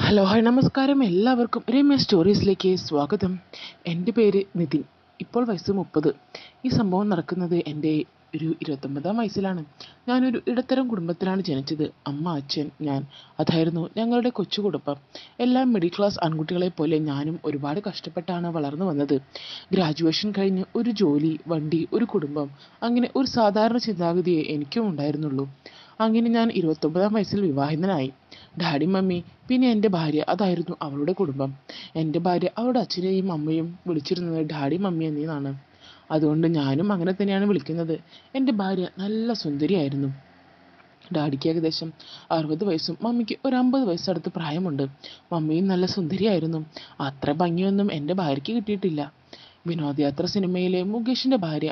hello hi നമസ്കാരം എല്ലാവർക്കും രമ്യ സ്റ്റോറീസിലേക്ക് സ്വാഗതം എൻ്റെ പേര് നിതിൻ ഇപ്പോൾ വയസ്സ് മുപ്പത് ഈ സംഭവം നടക്കുന്നത് എൻ്റെ ഒരു ഇരുപത്തൊമ്പതാം വയസ്സിലാണ് ഞാനൊരു ഇടത്തരം കുടുംബത്തിലാണ് ജനിച്ചത് അമ്മ അച്ഛൻ ഞാൻ അതായിരുന്നു ഞങ്ങളുടെ കൊച്ചു കുടുംബം എല്ലാം മിഡിൽ ക്ലാസ് ആൺകുട്ടികളെ പോലെ ഞാനും ഒരുപാട് കഷ്ടപ്പെട്ടാണ് വളർന്നു വന്നത് ഗ്രാജുവേഷൻ കഴിഞ്ഞ് ഒരു ജോലി വണ്ടി ഒരു കുടുംബം അങ്ങനെ ഒരു സാധാരണ ചിന്താഗതിയെ എനിക്കും ഉണ്ടായിരുന്നുള്ളൂ അങ്ങനെ ഞാൻ ഇരുപത്തൊമ്പതാം വയസ്സിൽ വിവാഹിതനായി ഡാഡി മമ്മി പിന്നെ എൻ്റെ ഭാര്യ അതായിരുന്നു അവളുടെ കുടുംബം എൻ്റെ ഭാര്യ അവളുടെ അച്ഛനെയും അമ്മയും വിളിച്ചിരുന്നത് ഡാഡി മമ്മി എന്നാണ് അതുകൊണ്ട് ഞാനും അങ്ങനെ തന്നെയാണ് വിളിക്കുന്നത് എൻ്റെ ഭാര്യ നല്ല സുന്ദരിയായിരുന്നു ഡാഡിക്ക് ഏകദേശം അറുപത് വയസ്സും മമ്മിക്ക് ഒരു അമ്പത് വയസ്സടുത്ത് പ്രായമുണ്ട് മമ്മിയും നല്ല സുന്ദരിയായിരുന്നു അത്ര ഭംഗിയൊന്നും എൻ്റെ ഭാര്യയ്ക്ക് കിട്ടിയിട്ടില്ല വിനോദയാത്ര സിനിമയിലെ മുകേഷിൻ്റെ ഭാര്യ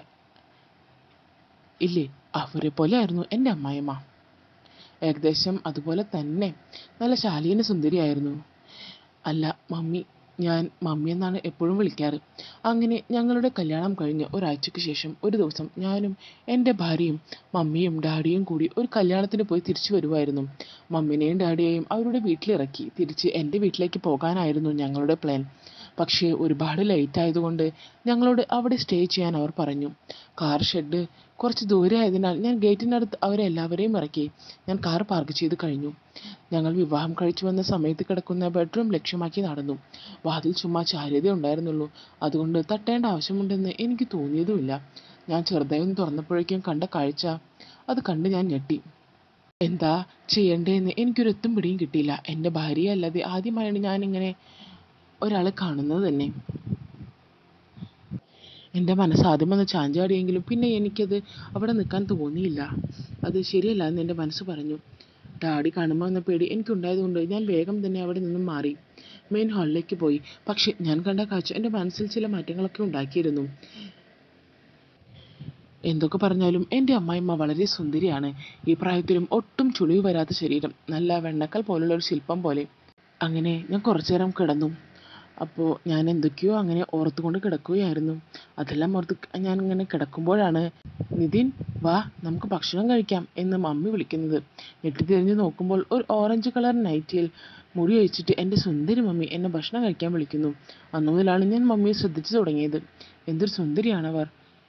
ഇല്ലേ അവരെ പോലെയായിരുന്നു എൻ്റെ അമ്മായിമ്മ ഏകദേശം അതുപോലെ തന്നെ നല്ല ശാലീന സുന്ദരിയായിരുന്നു അല്ല മമ്മി ഞാൻ മമ്മി എന്നാണ് എപ്പോഴും വിളിക്കാറ് അങ്ങനെ ഞങ്ങളുടെ കല്യാണം കഴിഞ്ഞ് ഒരാഴ്ചയ്ക്ക് ശേഷം ഒരു ദിവസം ഞാനും എൻ്റെ ഭാര്യയും മമ്മിയും ഡാഡിയും കൂടി ഒരു കല്യാണത്തിന് പോയി തിരിച്ചു വരുമായിരുന്നു മമ്മിനെയും ഡാഡിയെയും അവരുടെ വീട്ടിലിറക്കി തിരിച്ച് എൻ്റെ വീട്ടിലേക്ക് പോകാനായിരുന്നു ഞങ്ങളുടെ പ്ലാൻ പക്ഷേ ഒരുപാട് ലേറ്റ് ആയതുകൊണ്ട് ഞങ്ങളോട് അവിടെ സ്റ്റേ ചെയ്യാൻ അവർ പറഞ്ഞു കാർ ഷെഡ് കുറച്ച് ദൂരെ ആയതിനാൽ ഞാൻ ഗേറ്റിനടുത്ത് അവരെ എല്ലാവരെയും ഇറക്കി ഞാൻ കാർ പാർക്ക് ചെയ്ത് കഴിഞ്ഞു ഞങ്ങൾ വിവാഹം കഴിച്ചു വന്ന സമയത്ത് കിടക്കുന്ന ബെഡ്റൂം ലക്ഷ്യമാക്കി നടന്നു വാതിൽ ചുമ്മാ ചാരിയതേ ഉണ്ടായിരുന്നുള്ളൂ അതുകൊണ്ട് തട്ടേണ്ട ആവശ്യമുണ്ടെന്ന് എനിക്ക് തോന്നിയതുമില്ല ഞാൻ ചെറുതായി ഒന്ന് തുറന്നപ്പോഴേക്കും കണ്ട കാഴ്ച അത് കണ്ട് ഞാൻ ഞെട്ടി എന്താ ചെയ്യണ്ടേന്ന് എനിക്കൊരു എത്തും പിടിയും കിട്ടിയില്ല എൻ്റെ ഭാര്യയെ അല്ലാതെ ആദ്യമായാണ് ഞാനിങ്ങനെ ഒരാളെ കാണുന്നത് തന്നെ എൻ്റെ മനസ്സ് ആദ്യം ഒന്ന് ചാഞ്ചാടിയെങ്കിലും പിന്നെ എനിക്കത് അവിടെ നിൽക്കാൻ തോന്നിയില്ല അത് ശരിയല്ല എന്ന് എൻ്റെ മനസ്സ് പറഞ്ഞു ഡാഡി കാണുമ്പോൾ എന്ന പേടി എനിക്കുണ്ടായതുകൊണ്ട് ഞാൻ വേഗം തന്നെ അവിടെ നിന്നും മാറി മെയിൻ ഹാളിലേക്ക് പോയി പക്ഷേ ഞാൻ കണ്ട കാഴ്ച എൻ്റെ മനസ്സിൽ ചില മാറ്റങ്ങളൊക്കെ ഉണ്ടാക്കിയിരുന്നു എന്തൊക്കെ പറഞ്ഞാലും എൻ്റെ അമ്മായിമ്മ വളരെ സുന്ദരിയാണ് ഈ പ്രായത്തിലും ഒട്ടും ചുളിവ് വരാത്ത ശരീരം നല്ല വെണ്ണക്കൽ പോലുള്ള ഒരു ശില്പം പോലെ അങ്ങനെ ഞാൻ കുറച്ചു നേരം കിടന്നു അപ്പോൾ ഞാൻ എന്തൊക്കെയോ അങ്ങനെ ഓർത്തുകൊണ്ട് കിടക്കുകയായിരുന്നു അതെല്ലാം ഓർത്ത് ഞാൻ ഇങ്ങനെ കിടക്കുമ്പോഴാണ് നിതിൻ വാ നമുക്ക് ഭക്ഷണം കഴിക്കാം എന്ന് മമ്മി വിളിക്കുന്നത് ഞെട്ടിത്തിരിഞ്ഞ് നോക്കുമ്പോൾ ഒരു ഓറഞ്ച് കളർ നൈറ്റിയിൽ മുടി ഒഴിച്ചിട്ട് എൻ്റെ സുന്ദരി മമ്മി എന്നെ ഭക്ഷണം കഴിക്കാൻ വിളിക്കുന്നു അന്നു മുതലാണ് ഞാൻ മമ്മിയെ ശ്രദ്ധിച്ചു തുടങ്ങിയത് എന്തൊരു സുന്ദരിയാണവർ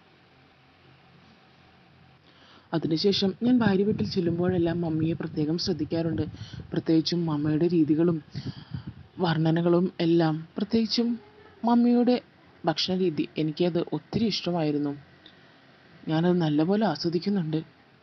അതിനുശേഷം ഞാൻ ഭാര്യ വീട്ടിൽ ചെല്ലുമ്പോഴെല്ലാം മമ്മിയെ പ്രത്യേകം ശ്രദ്ധിക്കാറുണ്ട് പ്രത്യേകിച്ചും മമ്മയുടെ രീതികളും വർണ്ണനകളും എല്ലാം പ്രത്യേകിച്ചും മമ്മിയുടെ ഭക്ഷണ രീതി എനിക്കത് ഒത്തിരി ഇഷ്ടമായിരുന്നു ഞാനത് നല്ലപോലെ ആസ്വദിക്കുന്നുണ്ട്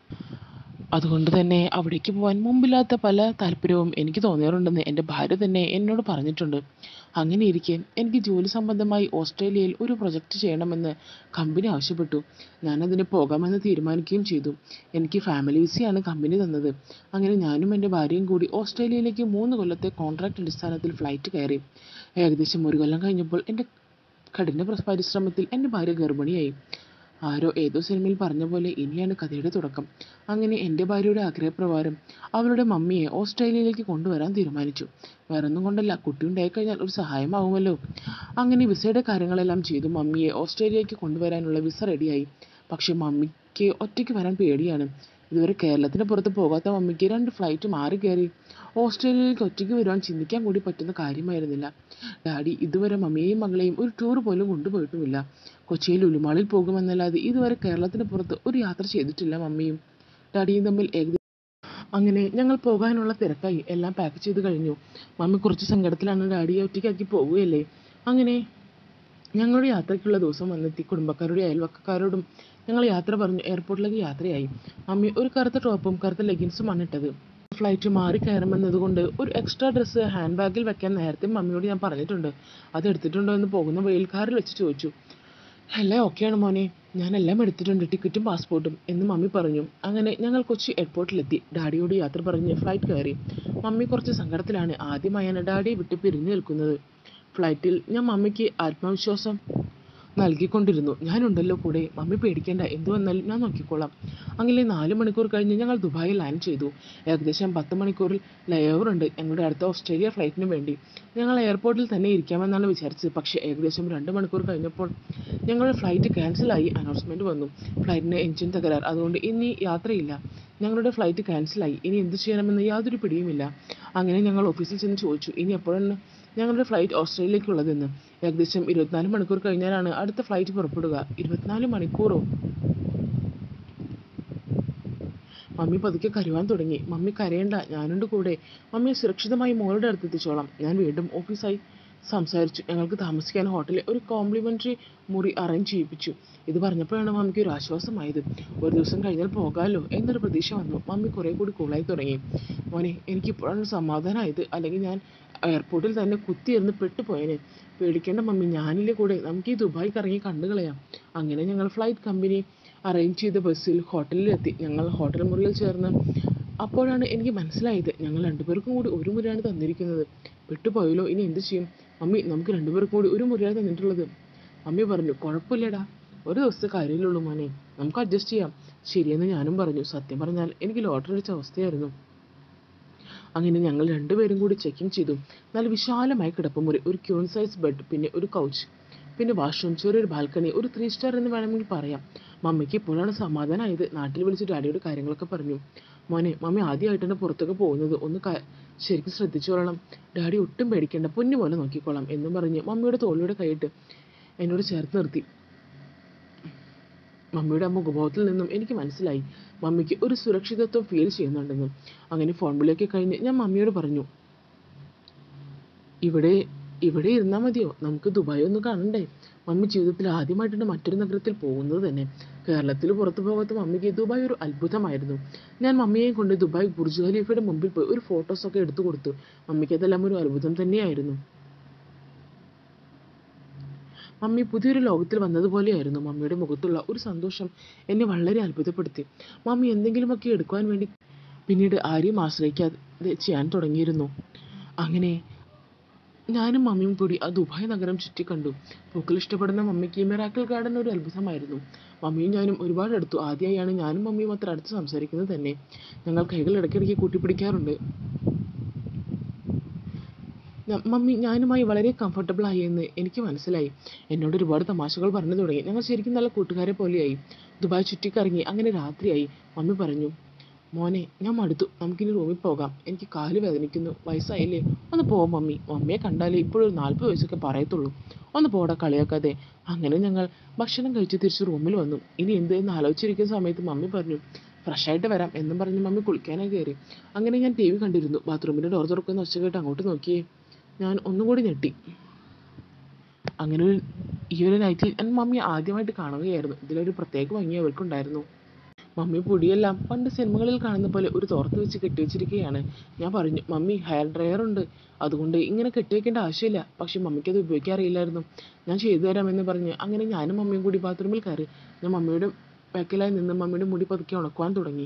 അതുകൊണ്ട് തന്നെ അവിടേക്ക് പോകാൻ മുമ്പില്ലാത്ത പല താല്പര്യവും എനിക്ക് തോന്നിയാറുണ്ടെന്ന് എൻ്റെ ഭാര്യ തന്നെ എന്നോട് പറഞ്ഞിട്ടുണ്ട് അങ്ങനെ ഇരിക്കെ എനിക്ക് ജോലി സംബന്ധമായി ഓസ്ട്രേലിയയിൽ ഒരു പ്രൊജക്റ്റ് ചെയ്യണമെന്ന് കമ്പനി ആവശ്യപ്പെട്ടു ഞാനതിന് പോകാമെന്ന് തീരുമാനിക്കുകയും ചെയ്തു എനിക്ക് ഫാമിലി വിസയാണ് കമ്പനി തന്നത് അങ്ങനെ ഞാനും എൻ്റെ ഭാര്യയും കൂടി ഓസ്ട്രേലിയയിലേക്ക് മൂന്ന് കൊല്ലത്തെ കോൺട്രാക്ട് അടിസ്ഥാനത്തിൽ ഫ്ലൈറ്റ് കയറി ഏകദേശം ഒരു കൊല്ലം കഴിഞ്ഞപ്പോൾ എൻ്റെ കഠിന പരിശ്രമത്തിൽ എൻ്റെ ഭാര്യ ഗർഭിണിയായി ആരോ ഏതോ സിനിമയിൽ പറഞ്ഞ പോലെ ഇനിയാണ് കഥയുടെ തുടക്കം അങ്ങനെ എൻ്റെ ഭാര്യയുടെ ആഗ്രഹപ്രകാരം അവളുടെ മമ്മിയെ ഓസ്ട്രേലിയയിലേക്ക് കൊണ്ടുവരാൻ തീരുമാനിച്ചു വേറൊന്നും കൊണ്ടല്ല കുട്ടി ഉണ്ടായിക്കഴിഞ്ഞാൽ ഒരു സഹായമാവുമല്ലോ അങ്ങനെ വിസയുടെ കാര്യങ്ങളെല്ലാം ചെയ്തു മമ്മിയെ ഓസ്ട്രേലിയയിലേക്ക് കൊണ്ടുവരാനുള്ള വിസ റെഡിയായി പക്ഷെ മമ്മിക്ക് ഒറ്റയ്ക്ക് വരാൻ പേടിയാണ് ഇതുവരെ കേരളത്തിന് പുറത്ത് പോകാത്ത മമ്മിക്ക് രണ്ട് ഫ്ലൈറ്റ് മാറി കയറി ഓസ്ട്രേലിയയിലേക്ക് ഒറ്റയ്ക്ക് വരുവാൻ ചിന്തിക്കാൻ കൂടി പറ്റുന്ന കാര്യമായിരുന്നില്ല ഡാഡി ഇതുവരെ മമ്മിയെയും മകളെയും ഒരു ടൂർ പോലും കൊണ്ടുപോയിട്ടുമില്ല കൊച്ചിയിൽ ഉലുമാളിൽ പോകുമെന്നല്ലാതെ ഇതുവരെ കേരളത്തിന് പുറത്ത് ഒരു യാത്ര ചെയ്തിട്ടില്ല മമ്മിയും ഡാഡിയും തമ്മിൽ ഏകദേശം അങ്ങനെ ഞങ്ങൾ പോകാനുള്ള തിരക്കായി എല്ലാം പാക്ക് ചെയ്ത് കഴിഞ്ഞു മമ്മി കുറച്ച് സങ്കടത്തിലാണ് ഡാഡിയെ ഒറ്റയ്ക്കാക്കി പോവുകയല്ലേ അങ്ങനെ ഞങ്ങളുടെ യാത്രയ്ക്കുള്ള ദിവസം വന്നെത്തി കുടുംബക്കാരുടെ അയൽവക്കക്കാരോടും ഞങ്ങൾ യാത്ര പറഞ്ഞു എയർപോർട്ടിലേക്ക് യാത്രയായി മമ്മി ഒരു കറുത്ത ടോപ്പും കറുത്ത ലെഗിൻസുമാണ് ഇട്ടത് ഫ്ലൈറ്റ് മാറി കയറുമെന്നതുകൊണ്ട് ഒരു എക്സ്ട്രാ ഡ്രസ്സ് ഹാൻഡ് ബാഗിൽ വെക്കാൻ നേരത്തെ മമ്മിയോട് ഞാൻ പറഞ്ഞിട്ടുണ്ട് അത് എടുത്തിട്ടുണ്ടോ എന്ന് പോകുന്ന വെയിൽ കാറിൽ വെച്ച് ചോദിച്ചു എല്ലാം ഓക്കെയാണ് മോനെ ഞാൻ എല്ലാം എടുത്തിട്ടുണ്ട് ടിക്കറ്റും പാസ്പോർട്ടും എന്ന് മമ്മി പറഞ്ഞു അങ്ങനെ ഞങ്ങൾ കൊച്ചി എയർപോർട്ടിലെത്തി ഡാഡിയോട് യാത്ര പറഞ്ഞ് ഫ്ലൈറ്റ് കയറി മമ്മി കുറച്ച് സങ്കടത്തിലാണ് ആദ്യമായാണ് ഡാഡിയെ വിട്ട് പിരിഞ്ഞു നിൽക്കുന്നത് ഫ്ലൈറ്റിൽ ഞാൻ മമ്മിക്ക് ആത്മവിശ്വാസം നൽകിക്കൊണ്ടിരുന്നു ഞാനുണ്ടല്ലോ കൂടെ മമ്മി പേടിക്കേണ്ട എന്തു വന്നാലും ഞാൻ നോക്കിക്കോളാം അങ്ങനെ നാല് മണിക്കൂർ കഴിഞ്ഞ് ഞങ്ങൾ ദുബായിൽ ലാൻഡ് ചെയ്തു ഏകദേശം പത്ത് മണിക്കൂറിൽ ലയോവർ ഉണ്ട് ഞങ്ങളുടെ അടുത്ത ഓസ്ട്രേലിയ ഫ്ലൈറ്റിന് വേണ്ടി ഞങ്ങൾ എയർപോർട്ടിൽ തന്നെ ഇരിക്കാമെന്നാണ് വിചാരിച്ചത് പക്ഷേ ഏകദേശം രണ്ട് മണിക്കൂർ കഴിഞ്ഞപ്പോൾ ഞങ്ങളുടെ ഫ്ലൈറ്റ് ക്യാൻസലായി അനൗൺസ്മെൻറ്റ് വന്നു ഫ്ലൈറ്റിന് എഞ്ചിൻ തകരാർ അതുകൊണ്ട് ഇനി യാത്രയില്ല ഞങ്ങളുടെ ഫ്ലൈറ്റ് ക്യാൻസലായി ഇനി എന്ത് ചെയ്യണമെന്ന് യാതൊരു പിടിയുമില്ല അങ്ങനെ ഞങ്ങൾ ഓഫീസിൽ ചെന്ന് ചോദിച്ചു ഇനി എപ്പോഴാണ് ഞങ്ങളുടെ ഫ്ലൈറ്റ് ഓസ്ട്രേലിയയിലേക്കുള്ളതെന്ന് ഏകദേശം ഇരുപത്തിനാല് മണിക്കൂർ കഴിഞ്ഞാലാണ് അടുത്ത ഫ്ലൈറ്റ് പുറപ്പെടുക ഇരുപത്തിനാല് മണിക്കൂറോ മമ്മി പതുക്കെ കരുവാൻ തുടങ്ങി മമ്മി കരയണ്ട ഞാനുണ്ട് കൂടെ മമ്മിയെ സുരക്ഷിതമായി മോളുടെ അടുത്ത് എത്തിച്ചോളാം ഞാൻ വീണ്ടും ഓഫീസായി സംസാരിച്ചു ഞങ്ങൾക്ക് താമസിക്കാൻ ഹോട്ടലിൽ ഒരു കോംപ്ലിമെൻ്ററി മുറി അറേഞ്ച് ചെയ്യിപ്പിച്ചു ഇത് പറഞ്ഞപ്പോഴാണ് മമ്മിക്ക് ഒരു ആശ്വാസമായത് ഒരു ദിവസം കഴിഞ്ഞാൽ പോകാമല്ലോ എന്നൊരു പ്രതീക്ഷ വന്നു മമ്മി കുറേ കൂടി കൂളായി തുടങ്ങി മോനെ എനിക്കിപ്പോഴാണ് സമാധാനമായത് അല്ലെങ്കിൽ ഞാൻ എയർപോർട്ടിൽ തന്നെ കുത്തിയിരുന്ന് പെട്ടുപോയേനെ പേടിക്കേണ്ട മമ്മി ഞാനില്ലേ കൂടെ നമുക്ക് ഈ ദുബായ് കറങ്ങി കണ്ടു കളയാം അങ്ങനെ ഞങ്ങൾ ഫ്ലൈറ്റ് കമ്പനി അറേഞ്ച് ചെയ്ത ബസ്സിൽ ഹോട്ടലിലെത്തി ഞങ്ങൾ ഹോട്ടൽ മുറിയിൽ ചേർന്ന് അപ്പോഴാണ് എനിക്ക് മനസ്സിലായത് ഞങ്ങൾ രണ്ടുപേർക്കും കൂടി ഒരു മുറിയാണ് തന്നിരിക്കുന്നത് പെട്ടുപോയല്ലോ ഇനി എന്ത് ചെയ്യും മമ്മി നമുക്ക് രണ്ടുപേർക്കും കൂടി ഒരു മുറിയാണ് തന്നിട്ടുള്ളത് മമ്മി പറഞ്ഞു കുഴപ്പമില്ലടാ ഒരു ദിവസത്തെ കാര്യമില്ലുള്ളൂ മോനെ നമുക്ക് അഡ്ജസ്റ്റ് ചെയ്യാം ശരിയെന്ന് ഞാനും പറഞ്ഞു സത്യം പറഞ്ഞാൽ എനിക്ക് ലോട്ടറി അടിച്ച അവസ്ഥയായിരുന്നു അങ്ങനെ ഞങ്ങൾ രണ്ടുപേരും കൂടി ചെക്കിങ് ചെയ്തു നല്ല വിശാലമായ കിടപ്പുമുറി ഒരു ക്യൂൺ സൈസ് ബെഡ് പിന്നെ ഒരു കൗച്ച് പിന്നെ വാഷ്റൂം ചെറിയൊരു ബാൽക്കണി ഒരു ത്രീ സ്റ്റാർ എന്ന് വേണമെങ്കിൽ പറയാം മമ്മിക്ക് ഇപ്പോഴാണ് സമാധാനമായത് നാട്ടിൽ വിളിച്ച് ഡാഡിയോട് കാര്യങ്ങളൊക്കെ പറഞ്ഞു മോനെ മമ്മി ആദ്യമായിട്ടാണ് പുറത്തൊക്കെ പോകുന്നത് ഒന്ന് ക- ശരിക്കും ശ്രദ്ധിച്ചോളണം ഡാഡി ഒട്ടും പേടിക്കേണ്ട പൊന്നു പോലെ നോക്കിക്കോളാം എന്നും പറഞ്ഞ് മമ്മിയുടെ തോളിലൂടെ കൈയിട്ട് എന്നോട് ചേർത്ത് നിർത്തി മമ്മിയുടെ ആ മുഖഭാവത്തിൽ നിന്നും എനിക്ക് മനസ്സിലായി മമ്മിക്ക് ഒരു സുരക്ഷിതത്വം ഫീൽ ചെയ്യുന്നുണ്ടെന്ന് അങ്ങനെ ഫോൺ വിളിയൊക്കെ കഴിഞ്ഞ് ഞാൻ മമ്മിയോട് പറഞ്ഞു ഇവിടെ ഇവിടെ ഇരുന്നാൽ മതിയോ നമുക്ക് ദുബായ് ഒന്ന് കാണണ്ടേ മമ്മി ജീവിതത്തിൽ ആദ്യമായിട്ടാണ് മറ്റൊരു നഗരത്തിൽ പോകുന്നത് തന്നെ കേരളത്തിൽ പുറത്തു പോകാത്ത മമ്മിക്ക് ദുബായ് ഒരു അത്ഭുതമായിരുന്നു ഞാൻ മമ്മിയെയും കൊണ്ട് ദുബായ് ബുർജ് ഖലീഫയുടെ മുമ്പിൽ പോയി ഒരു ഫോട്ടോസൊക്കെ എടുത്തു കൊടുത്തു മമ്മിക്ക് അതെല്ലാം ഒരു അത്ഭുതം തന്നെയായിരുന്നു മമ്മി പുതിയൊരു ലോകത്തിൽ വന്നതുപോലെയായിരുന്നു മമ്മിയുടെ മുഖത്തുള്ള ഒരു സന്തോഷം എന്നെ വളരെ അത്ഭുതപ്പെടുത്തി മമ്മി എന്തെങ്കിലുമൊക്കെ എടുക്കുവാൻ വേണ്ടി പിന്നീട് ആരെയും ആശ്രയിക്കാതെ ചെയ്യാൻ തുടങ്ങിയിരുന്നു അങ്ങനെ ഞാനും മമ്മിയും കൂടി ആ ദുബായ് നഗരം ചുറ്റിക്കണ്ടു പൂക്കൾ ഇഷ്ടപ്പെടുന്ന മമ്മിക്ക് മിറാക്കിൾ ഗാർഡൻ ഒരു അത്ഭുതമായിരുന്നു മമ്മിയും ഞാനും ഒരുപാട് അടുത്തു ആദ്യമായാണ് ഞാനും മമ്മിയും അത്ര അടുത്ത് സംസാരിക്കുന്നത് തന്നെ ഞങ്ങൾ കൈകൾ ഇടയ്ക്കിടയ്ക്ക് കൂട്ടിപ്പിടിക്കാറുണ്ട് ഞ- മമ്മി ഞാനുമായി വളരെ കംഫർട്ടബിൾ ആയി എന്ന് എനിക്ക് മനസ്സിലായി എന്നോട് ഒരുപാട് തമാശകൾ പറഞ്ഞു തുടങ്ങി ഞങ്ങൾ ശരിക്കും നല്ല കൂട്ടുകാരെ പോലെയായി ദുബായ് ചുറ്റിക്കറങ്ങി അങ്ങനെ രാത്രിയായി മമ്മി പറഞ്ഞു മോനെ ഞാൻ മടുത്തു നമുക്കിനി റൂമിൽ പോകാം എനിക്ക് കാല് വേദനിക്കുന്നു വയസ്സായില്ലേ ഒന്ന് പോവാം മമ്മി മമ്മിയെ കണ്ടാലേ ഇപ്പോഴൊരു നാൽപ്പത് വയസ്സൊക്കെ പറയത്തുള്ളൂ ഒന്ന് പോടാ കളിയാക്കാതെ അങ്ങനെ ഞങ്ങൾ ഭക്ഷണം കഴിച്ച് തിരിച്ച് റൂമിൽ വന്നു ഇനി എന്ത് എന്ന് ആലോചിച്ചിരിക്കുന്ന സമയത്ത് മമ്മി പറഞ്ഞു ഫ്രഷ് ആയിട്ട് വരാം എന്നും പറഞ്ഞ് മമ്മി കുളിക്കാനായി കയറി അങ്ങനെ ഞാൻ ടി വി കണ്ടിരുന്നു ബാത്റൂമിൻ്റെ ഡോർ തുറക്കുന്ന ഒച്ച കേട്ട് അങ്ങോട്ട് നോക്കിയേ ഞാൻ ഒന്നുകൂടി ഞെട്ടി അങ്ങനെ ഒരു ഈ ഒരു നൈറ്റിൽ ഞാൻ മമ്മി ആദ്യമായിട്ട് കാണുകയായിരുന്നു ഇതിലൊരു പ്രത്യേക ഭംഗി അവർക്കുണ്ടായിരുന്നു മമ്മി പൊടിയെല്ലാം പണ്ട് സിനിമകളിൽ കാണുന്ന പോലെ ഒരു തോർത്ത് വെച്ച് കെട്ടിവെച്ചിരിക്കുകയാണ് ഞാൻ പറഞ്ഞു മമ്മി ഹെയർ ഡ്രയർ ഉണ്ട് അതുകൊണ്ട് ഇങ്ങനെ കെട്ടിവെക്കേണ്ട ആവശ്യമില്ല പക്ഷെ മമ്മിക്ക് അത് ഉപയോഗിക്കാൻ അറിയില്ലായിരുന്നു ഞാൻ ചെയ്തു തരാമെന്ന് പറഞ്ഞ് അങ്ങനെ ഞാനും മമ്മിയും കൂടി ബാത്റൂമിൽ കയറി ഞാൻ മമ്മിയുടെ ബാക്കിലായി നിന്ന് മമ്മിയുടെ മുടി പതുക്കെ ഉണക്കുവാൻ തുടങ്ങി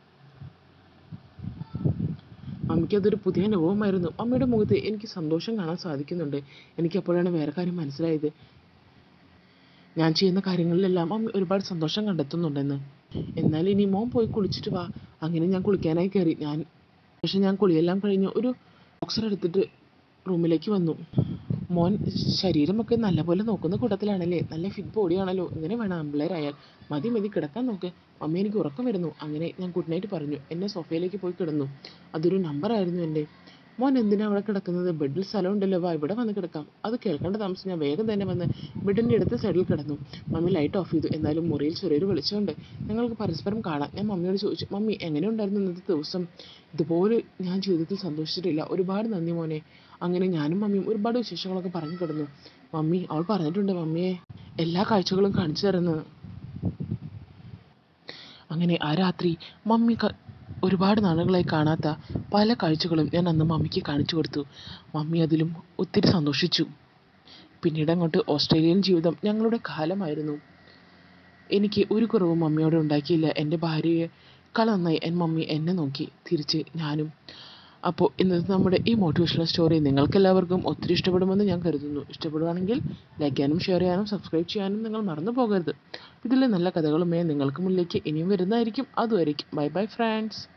മമ്മിക്ക് അതൊരു പുതിയ അനുഭവമായിരുന്നു മമ്മിയുടെ മുഖത്ത് എനിക്ക് സന്തോഷം കാണാൻ സാധിക്കുന്നുണ്ട് എനിക്ക് അപ്പോഴാണ് വേറെ കാര്യം മനസ്സിലായത് ഞാൻ ചെയ്യുന്ന കാര്യങ്ങളിലെല്ലാം മമ്മി ഒരുപാട് സന്തോഷം കണ്ടെത്തുന്നുണ്ടെന്ന് എന്നാൽ ഇനി മോൻ പോയി കുളിച്ചിട്ട് വാ അങ്ങനെ ഞാൻ കുളിക്കാനായി കയറി ഞാൻ പക്ഷെ ഞാൻ കുളിയെല്ലാം കഴിഞ്ഞ് ഒരു ബോക്സർ എടുത്തിട്ട് റൂമിലേക്ക് വന്നു മോൻ ശരീരമൊക്കെ നല്ലപോലെ നോക്കുന്ന കൂട്ടത്തിലാണല്ലേ നല്ല ഫിറ്റ് ബോഡിയാണല്ലോ ഇങ്ങനെ വേണം ആമ്പിള്ളേരായാൽ മതി മതി കിടക്കാൻ നോക്ക് മമ്മി എനിക്ക് ഉറക്കം വരുന്നു അങ്ങനെ ഞാൻ ഗുഡ് നൈറ്റ് പറഞ്ഞു എന്നെ സോഫയിലേക്ക് പോയി കിടന്നു അതൊരു നമ്പറായിരുന്നു എൻ്റെ മോൻ എന്തിനാ അവിടെ കിടക്കുന്നത് ബെഡിൽ സ്ഥലമുണ്ടല്ലോ വാ ഇവിടെ വന്ന് കിടക്കാം അത് കേൾക്കേണ്ട താമസം ഞാൻ വേഗം തന്നെ വന്ന് ബെഡിൻ്റെ അടുത്ത സൈഡിൽ കിടന്നു മമ്മി ലൈറ്റ് ഓഫ് ചെയ്തു എന്നാലും മുറിയിൽ ചെറിയൊരു വെളിച്ചമുണ്ട് ഞങ്ങൾക്ക് പരസ്പരം കാണാം ഞാൻ മമ്മിയോട് ചോദിച്ചു മമ്മി എങ്ങനെ ഉണ്ടായിരുന്നു ഇന്നത്തെ ദിവസം ഇതുപോലെ ഞാൻ ജീവിതത്തിൽ സന്തോഷിച്ചിട്ടില്ല ഒരുപാട് നന്ദി മോനെ അങ്ങനെ ഞാനും മമ്മിയും ഒരുപാട് വിശേഷങ്ങളൊക്കെ പറഞ്ഞു കിടന്നു മമ്മി അവൾ പറഞ്ഞിട്ടുണ്ട് മമ്മിയെ എല്ലാ കാഴ്ചകളും കാണിച്ചു തരുന്നത് അങ്ങനെ ആ രാത്രി മമ്മി ക- ഒരുപാട് നാളുകളായി കാണാത്ത പല കാഴ്ചകളും ഞാൻ അന്ന് മമ്മിക്ക് കാണിച്ചു കൊടുത്തു മമ്മി അതിലും ഒത്തിരി സന്തോഷിച്ചു പിന്നീട് അങ്ങോട്ട് ഓസ്ട്രേലിയൻ ജീവിതം ഞങ്ങളുടെ കാലമായിരുന്നു എനിക്ക് ഒരു കുറവും മമ്മിയോട് ഉണ്ടാക്കിയില്ല എൻ്റെ ഭാര്യയെക്കാൾ നന്നായി എൻ്റെ മമ്മി എന്നെ നോക്കി തിരിച്ച് ഞാനും അപ്പോൾ ഇന്നത്തെ നമ്മുടെ ഈ മോട്ടിവേഷണൽ സ്റ്റോറി നിങ്ങൾക്കെല്ലാവർക്കും ഒത്തിരി ഇഷ്ടപ്പെടുമെന്ന് ഞാൻ കരുതുന്നു ഇഷ്ടപ്പെടുവാണെങ്കിൽ ലൈക്ക് ചെയ്യാനും ഷെയർ ചെയ്യാനും സബ്സ്ക്രൈബ് ചെയ്യാനും നിങ്ങൾ മറന്നു പോകരുത് ഇതിലെ നല്ല കഥകളുമേ നിങ്ങൾക്ക് മുന്നിലേക്ക് ഇനിയും വരുന്നതായിരിക്കും അതുവരെയ്ക്കും ബൈ ബൈ ഫ്രണ്ട്സ്